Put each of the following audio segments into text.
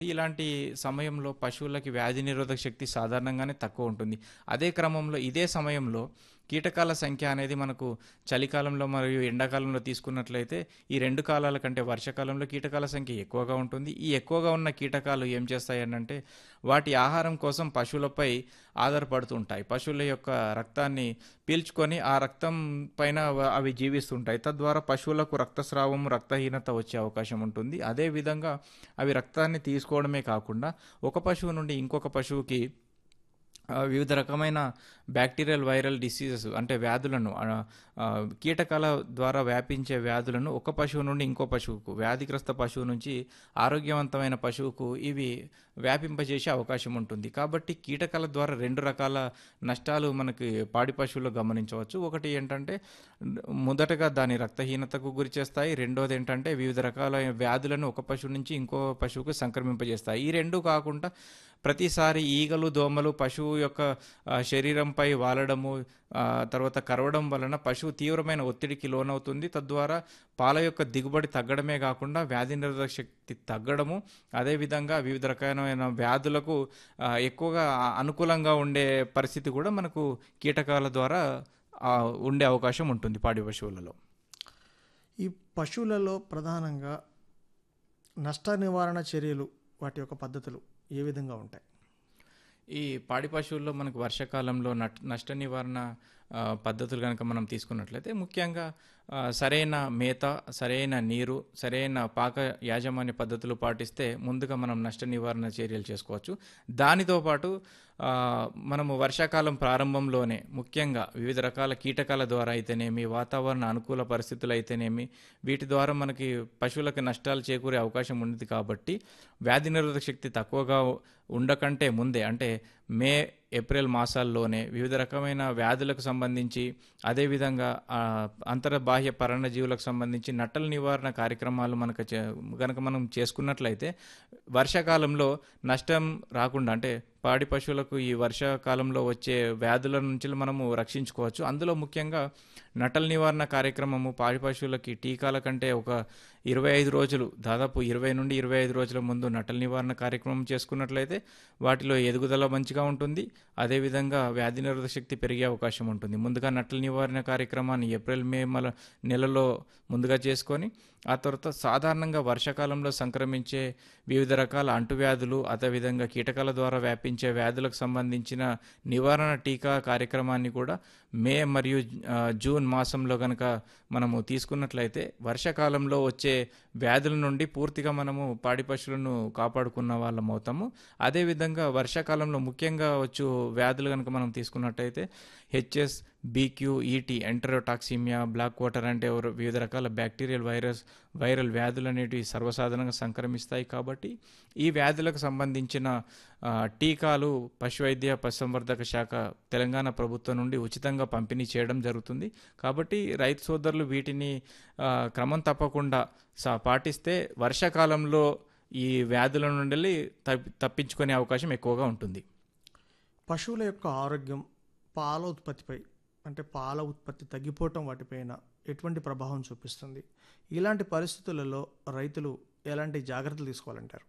ఇలాంటి సమయంలో పశువులకి వ్యాధి నిరోధక శక్తి సాధారణంగానే తక్కువ ఉంటుంది అదే క్రమంలో ఇదే సమయంలో కీటకాల సంఖ్య అనేది మనకు చలికాలంలో మరియు ఎండాకాలంలో తీసుకున్నట్లయితే ఈ రెండు కాలాల కంటే వర్షాకాలంలో కీటకాల సంఖ్య ఎక్కువగా ఉంటుంది ఈ ఎక్కువగా ఉన్న కీటకాలు ఏం చేస్తాయి అంటే వాటి ఆహారం కోసం పశువులపై ఆధారపడుతూ ఉంటాయి పశువుల యొక్క రక్తాన్ని పీల్చుకొని ఆ రక్తం పైన వ- అవి జీవిస్తుంటాయి తద్వారా పశువులకు రక్తస్రావం రక్తహీనత వచ్చే అవకాశం ఉంటుంది అదేవిధంగా అవి రక్తాన్ని తీసుకోవడమే కాకుండా ఒక పశువు నుండి ఇంకొక పశువుకి ఆ, వివిధ రకమైన బ్యాక్టీరియల్ వైరల్ డిసీజెస్ అంటే వ్యాధులను ఆ, ఆ, కీటకాల ద్వారా వ్యాపించే వ్యాధులను ఒక పశువు నుండి ఇంకో పశువుకు వ్యాధిగ్రస్త పశువు నుంచి ఆరోగ్యవంతమైన పశువుకు ఇవి వ్యాపింపజేసే అవకాశం ఉంటుంది కాబట్టి కీటకాల ద్వారా రెండు రకాల నష్టాలు మనకి పాడి పశువుల్లో గమనించవచ్చు ఒకటి ఏంటంటే మొదటగా దాని రక్తహీనతకు గురి చేస్తాయి రెండోది ఏంటంటే వివిధ రకాల వ్యాధులను ఒక పశువు నుంచి ఇంకో పశువుకు సంక్రమింపజేస్తాయి ఈ రెండు కాకుండా ప్రతిసారి ఈగలు దోమలు పశువు యొక్క ఆ, శరీరంపై వాలడము ఆ, తర్వాత కరవడం వలన పశువు తీవ్రమైన ఒత్తిడికి లోనవుతుంది తద్వారా పాల యొక్క దిగుబడి తగ్గడమే కాకుండా వ్యాధి నిరోధక శక్తి తగ్గడము అదేవిధంగా వివిధ రకమైన వ్యాధులకు ఆ, ఎక్కువగా అనుకూలంగా ఉండే పరిస్థితి కూడా మనకు కీటకాల ద్వారా ఆ, ఉండే అవకాశం ఉంటుంది పాడి పశువులలో ఈ పశువులలో ప్రధానంగా నష్ట నివారణ చర్యలు వాటి యొక్క పద్ధతులు ఏ విధంగా ఉంటాయి ఈ పాడి పశువుల్లో మనకు వర్షాకాలంలో నట్ నష్ట నివారణ ఆ, పద్ధతులు కనుక మనం తీసుకున్నట్లయితే ముఖ్యంగా ఆ, సరైన మేత సరైన నీరు సరైన పాక యాజమాన్య పద్ధతులు పాటిస్తే ముందుగా మనం నష్ట నివారణ చర్యలు చేసుకోవచ్చు దానితో పాటు ఆ, మనము వర్షాకాలం ప్రారంభంలోనే ముఖ్యంగా వివిధ రకాల కీటకాల ద్వారా అయితేనేమి వాతావరణ అనుకూల పరిస్థితులు అయితేనేమి వీటి ద్వారా మనకి పశువులకు నష్టాలు చేకూరే అవకాశం ఉంది కాబట్టి వ్యాధి నిరోధక శక్తి తక్కువగా ఉండకంటే ముందే అంటే మే ఏప్రిల్ మాసాల్లోనే వివిధ రకమైన వ్యాధులకు సంబంధించి అదేవిధంగా ఆ, అంతర్బాహ్య పరణజీవులకు సంబంధించి నట్టల నివారణ కార్యక్రమాలు మనకు చే- గనక మనం చేసుకున్నట్లయితే వర్షాకాలంలో నష్టం రాకుండా అంటే పాడి పశువులకు ఈ వర్షాకాలంలో వచ్చే వ్యాధుల నుంచి మనము రక్షించుకోవచ్చు అందులో ముఖ్యంగా నటల నివారణ కార్యక్రమము పాడి పశువులకి టీకాల కంటే ఒక ఇరవై ఐదు రోజులు దాదాపు ఇరవై నుండి ఇరవై ఐదు రోజుల ముందు నటల నివారణ కార్యక్రమం చేసుకున్నట్లయితే వాటిలో ఎదుగుదల మంచిగా ఉంటుంది అదేవిధంగా వ్యాధి నిరోధక శక్తి పెరిగే అవకాశం ఉంటుంది ముందుగా నటల నివారణ కార్యక్రమాన్ని ఏప్రిల్ మే మల నెలలో ముందుగా చేసుకొని ఆ తర్వాత సాధారణంగా వర్షాకాలంలో సంక్రమించే వివిధ రకాల అంటువ్యాధులు అదేవిధంగా కీటకాల ద్వారా వ్యాపించే వ్యాధులకు సంబంధించిన నివారణ టీకా కార్యక్రమాన్ని కూడా మే మరియు ఆ, జూన్ మాసంలో కనుక మనము తీసుకున్నట్లయితే వర్షాకాలంలో వచ్చే వ్యాధుల నుండి పూర్తిగా మనము పాడి పశువులను కాపాడుకున్న వాళ్ళం అవుతాము అదేవిధంగా వర్షాకాలంలో ముఖ్యంగా వచ్చు వ్యాధులు కనుక మనం తీసుకున్నట్టయితే HS BQ ET enterotoxaemia black water అంటే ఎవరు- వివిధ రకాల బ్యాక్టీరియల్ వైరస్ వైరల్ వ్యాధులు అనేటివి సర్వసాధారణంగా సంక్రమిస్తాయి కాబట్టి ఈ వ్యాధులకు సంబంధించిన ఆ, టీకాలు పశువైద్య పశుసంవర్ధక శాఖ తెలంగాణ ప్రభుత్వం నుండి ఉచితంగా పంపిణీ చేయడం జరుగుతుంది కాబట్టి రైతు సోదరులు వీటిని ఆ, క్రమం తప్పకుండా సా పాటిస్తే వర్షాకాలంలో ఈ వ్యాధుల నుండి తప్పి- తప్పించుకునే అవకాశం ఎక్కువగా ఉంటుంది పశువుల యొక్క ఆరోగ్యం పాల ఉత్పత్తిపై అంటే పాల ఉత్పత్తి తగ్గిపోవటం వాటిపైన ఎటువంటి ప్రభావం చూపిస్తుంది ఇలాంటి పరిస్థితులలో రైతులు ఎలాంటి జాగ్రత్తలు తీసుకోవాలంటారు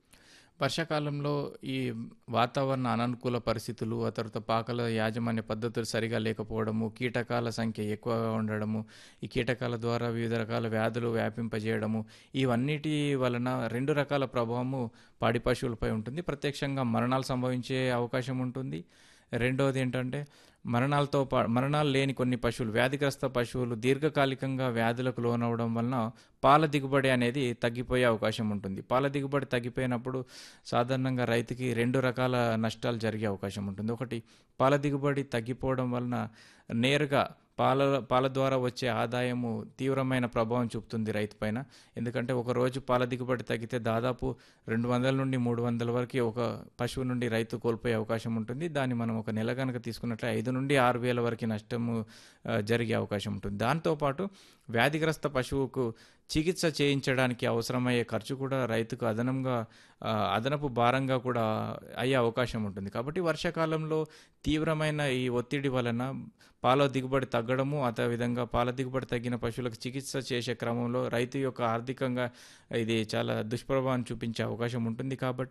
వర్షాకాలంలో ఈ వాతావరణ అననుకూల పరిస్థితులు ఆ తర్వాత పాకల యాజమాన్య పద్ధతులు సరిగా లేకపోవడము కీటకాల సంఖ్య ఎక్కువగా ఉండడము ఈ కీటకాల ద్వారా వివిధ రకాల వ్యాధులు వ్యాపింపజేయడము ఇవన్నిటి వలన రెండు రకాల ప్రభావము పాడి పశువులపై ఉంటుంది ప్రత్యక్షంగా మరణాలు సంభవించే అవకాశం ఉంటుంది రెండవది ఏంటంటే మరణాలతో పా మరణాలు లేని కొన్ని పశువులు వ్యాధిగ్రస్త పశువులు దీర్ఘకాలికంగా వ్యాధులకు లోనవడం వలన పాల దిగుబడి అనేది తగ్గిపోయే అవకాశం ఉంటుంది పాల దిగుబడి తగ్గిపోయినప్పుడు సాధారణంగా రైతుకి రెండు రకాల నష్టాలు జరిగే అవకాశం ఉంటుంది ఒకటి పాల దిగుబడి తగ్గిపోవడం వలన నేరుగా పాల పాల ద్వారా వచ్చే ఆదాయము తీవ్రమైన ప్రభావం చూపుతుంది రైతు పైన ఎందుకంటే ఒక రోజు పాల దిగుబడి తగ్గితే దాదాపు రెండు వందల నుండి మూడు వందల వరకు ఒక పశువు నుండి రైతు కోల్పోయే అవకాశం ఉంటుంది దాన్ని మనం ఒక నెల కనుక తీసుకున్నట్లే ఐదు నుండి ఆరు వేల వరకు నష్టము ఆ, జరిగే అవకాశం ఉంటుంది దాంతోపాటు వ్యాధిగ్రస్త పశువుకు చికిత్స చేయించడానికి అవసరమయ్యే ఖర్చు కూడా రైతుకు అదనంగా ఆ, అదనపు భారంగా కూడా అయ్యే అవకాశం ఉంటుంది కాబట్టి వర్షాకాలంలో తీవ్రమైన ఈ ఒత్తిడి వలన పాల దిగుబడి తగ్గడము అదేవిధంగా పాల దిగుబడి తగ్గిన పశువులకు చికిత్స చేసే క్రమంలో రైతు యొక్క ఆర్థికంగా ఇది చాలా దుష్ప్రభావం చూపించే అవకాశం ఉంటుంది కాబట్టి